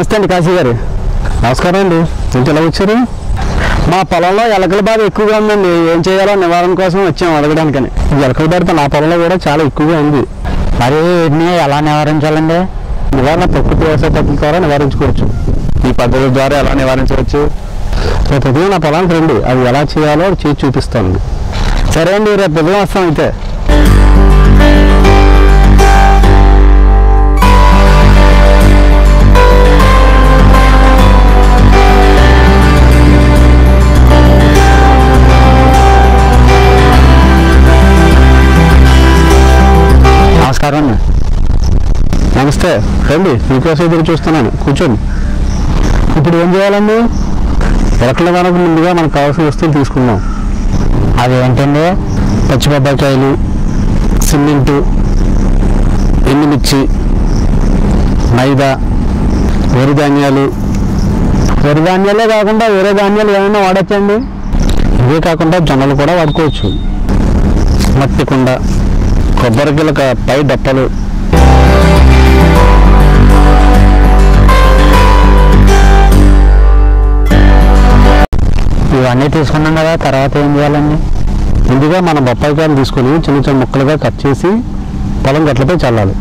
నమస్తే అండి కాశీ గారు నమస్కారం అండి ఇంటి ఎలా వచ్చారు మా పొలంలో ఎలకల బాధ ఎక్కువగా ఉందండి ఏం చేయాలో నివారణ కోసం వచ్చాం అడగడానికని ఎలకల బారిత నా పొలంలో కూడా చాలా ఎక్కువగా ఉంది మరి వీటిని ఎలా నివారించాలండి నివారణ ప్రకృతి వ్యవసాయ పద్ధతి ద్వారా నివారించుకోవచ్చు ఈ పద్ధతి ద్వారా ఎలా నివారించవచ్చు రేపు ఉదయం నా పొలానికి రండి అది ఎలా చేయాలో చేసి చూపిస్తాను సరే అండి రేపు ఉదయం వస్తాం అయితే నమస్కారం అండి నమస్తే రండి మీకోసం ఎదురు చూస్తున్నాను కూర్చోండి ఇప్పుడు ఏం చేయాలండి ఎలకల నివారణకు ముందుగా మనకు కావాల్సిన వస్తువులు తీసుకుందాం అవి ఏంటండి పచ్చి బొబ్బాయికాయలు సిమెంటు ఎండుమిర్చి మైదా వరి ధాన్యాలు వరి ధాన్యాలే కాకుండా వేరే ధాన్యాలు ఏమైనా వాడచ్చండి ఇవే కాకుండా జొన్నలు కూడా వాడుకోవచ్చు మట్టి కుండ కొబ్బరి గిలక పై డప్పలు ఇవన్నీ తీసుకున్నాం కదా తర్వాత ఏం చేయాలండి ముందుగా మన బొప్పాయికాయలు తీసుకొని చిన్న చిన్న ముక్కలుగా కట్ చేసి పొలం గట్లపై చల్లాలి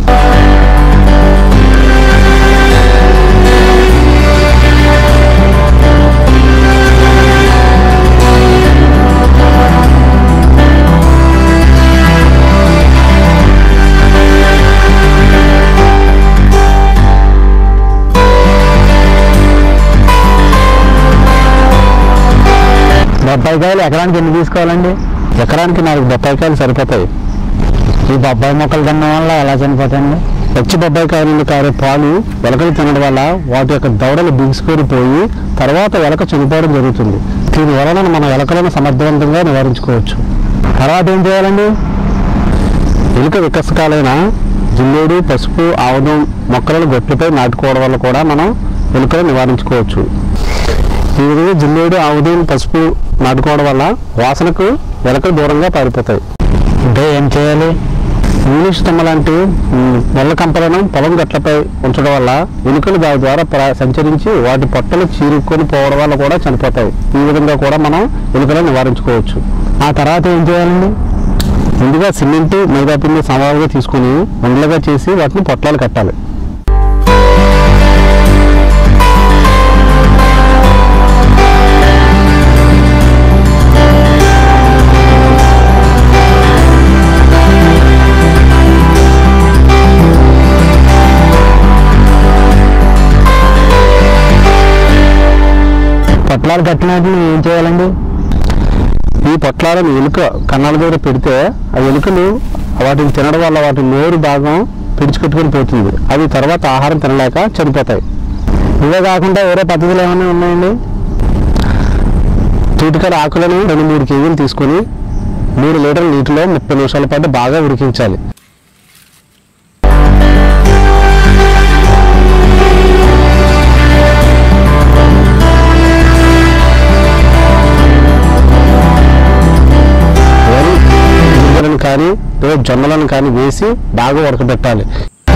బొప్పాయికాయలు ఎకరానికి ఎన్ని తీసుకోవాలండి ఎకరానికి నాలుగు బొప్పాయికాయలు సరిపోతాయి ఈ బొప్పాయి మొక్కలు తినడం వల్ల ఎలా చనిపోతాయండి పచ్చి బొబ్బాయికాయల నుండి కారే పాలు ఎలకలు తినడం వల్ల వాటి యొక్క దవడలు బిగుసుకొని పోయి తర్వాత ఎలక చనిపోవడం జరుగుతుంది దీని వలన మనం ఎలకలను సమర్థవంతంగా నివారించుకోవచ్చు తర్వాత ఏం చేయాలండి ఎలుక వికసకాలైన జిల్లేడు పసుపు ఆముదం మొక్కలను గొట్టుపై నాటుకోవడం వల్ల కూడా మనం ఎలుకలను నివారించుకోవచ్చు ఈ విధంగా జిల్లేడు ఆముదం పసుపు నాటుకోవడం వల్ల వాసనకు ఎలకలు దూరంగా పారిపోతాయి అంటే ఏం చేయాలి ఇంగ్లీష్ తమ్మ లాంటి ఉమ్, నల్ల కంపలను పొలం గట్లపై ఉంచడం వల్ల ఎలుకలు దాని ద్వారా ప్ర- సంచరించి వాటి పొట్టలు చీరుకొని పోవడం వల్ల కూడా చనిపోతాయి ఈ విధంగా కూడా మనం ఎలుకలను నివారించుకోవచ్చు ఆ తర్వాత ఏం చేయాలండి ముందుగా సిమెంట్ మైదా పిండి సమానంగా తీసుకుని ఉండలుగా చేసి వాటిని పొట్లాలు కట్టాలి పొట్లాలు కట్టినట్లు ఏం చేయాలండి ఈ పొట్లాలను ఎలుక కన్నాల దగ్గర పెడితే ఆ ఎలుకలు వాటిని తినడం వల్ల వాటి నోరు భాగం పిడుచుకట్టుకొని పోతుంది అవి తర్వాత ఆహారం తినలేక చనిపోతాయి ఇవే కాకుండా వేరే పద్ధతులు ఏమైనా ఉన్నాయండి తూటికాడ ఆకులను రెండు మూడు కేజీలు తీసుకొని మూడు లీటర్ల నీటిలో ముప్పై నిమిషాల పాటు బాగా ఉడికించాలి వరి గింజలను కానీ లేదా జొన్నలను కానీ వేసి బాగా ఉడకబెట్టాలి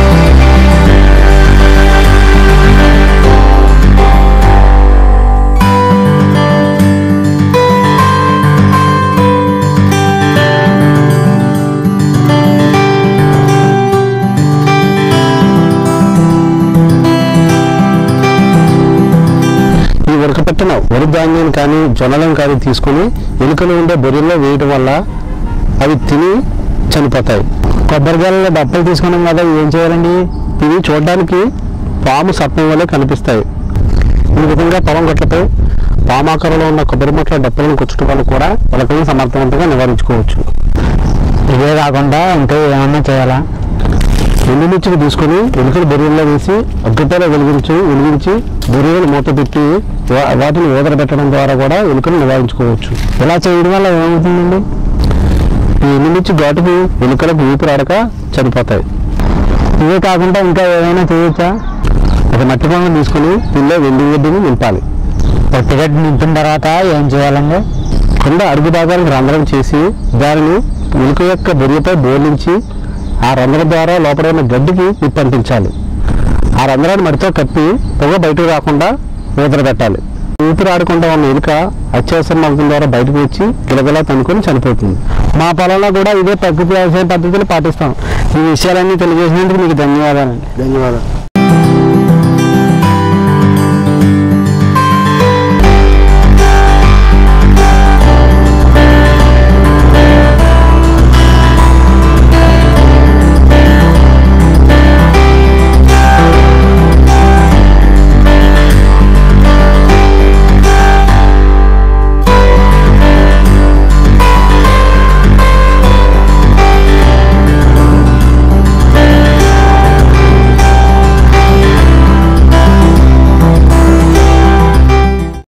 ఈ ఉడకపెట్టిన వరి ధాన్యం కానీ జొన్నలను కానీ తీసుకొని ఎలుకలు ఉండే బొరియల్లో వేయడం వల్ల అవి తిని చనిపోతాయి కొబ్బరికాయలలో డబ్బలు తీసుకున్నాం కదా ఏం చేయాలండి ఇవి చూడడానికి పాము సర్పం వలె కనిపిస్తాయి ఈ విధంగా పొలం గట్లపై పామాకారంలో ఉన్న కొబ్బరి మొట్ల డప్పలను కుచ్చడం వల్ల కూడా ఎలకలను సమర్థవంతంగా నివారించుకోవచ్చు ఇవే కాకుండా ఇంకా ఏమన్నా చేయాలా ఎండుమిర్చిని తీసుకొని ఎలుకలు బొరియల్లో వేసి అగ్గిపేల వెలిగించి వెలిగించి బొరియలు మూత పెట్టి వా- వాటిని ఊదరబెట్టడం ద్వారా కూడా ఎలుకలు నివారించుకోవచ్చు ఇలా చేయడం వల్ల ఏమవుతుందండి ఈ ఎండుమిర్చి ఘాటుకు ఎలుకలకు ఊపిరాడక చనిపోతాయి ఇవే కాకుండా ఇంకా ఏమైనా చేయొచ్చా ఒక మట్టి పొంగం తీసుకొని దీనిలో వెండి గడ్డిని నింపాలి పొట్టిగడ్డి నింపిన తర్వాత ఏం చేయాలండి కింద అడుగు భాగానికి రంధ్రం చేసి దానిని ఎలుక యొక్క బొరియపై బోర్లించి ఆ రంధ్రం ద్వారా లోపల ఉన్న గడ్డికి నిప్పంటించాలి ఆ రంధ్రాన్ని మడితో కప్పి పొగ బయటకు రాకుండా ఊదర పెట్టాలి ఊపిరి ఆడకుండా ఉన్న ఎలుక అత్యవసర మార్గం ద్వారా బయటకు వచ్చి గిలగిలా తనుకొని చనిపోతుంది మా పొలంలో కూడా ఇదే ప్రకృతి వ్యవసాయ పద్ధతులు పాటిస్తాం ఈ విషయాలన్నీ తెలియజేసినందుకు మీకు ధన్యవాదాలండి ధన్యవాదాలు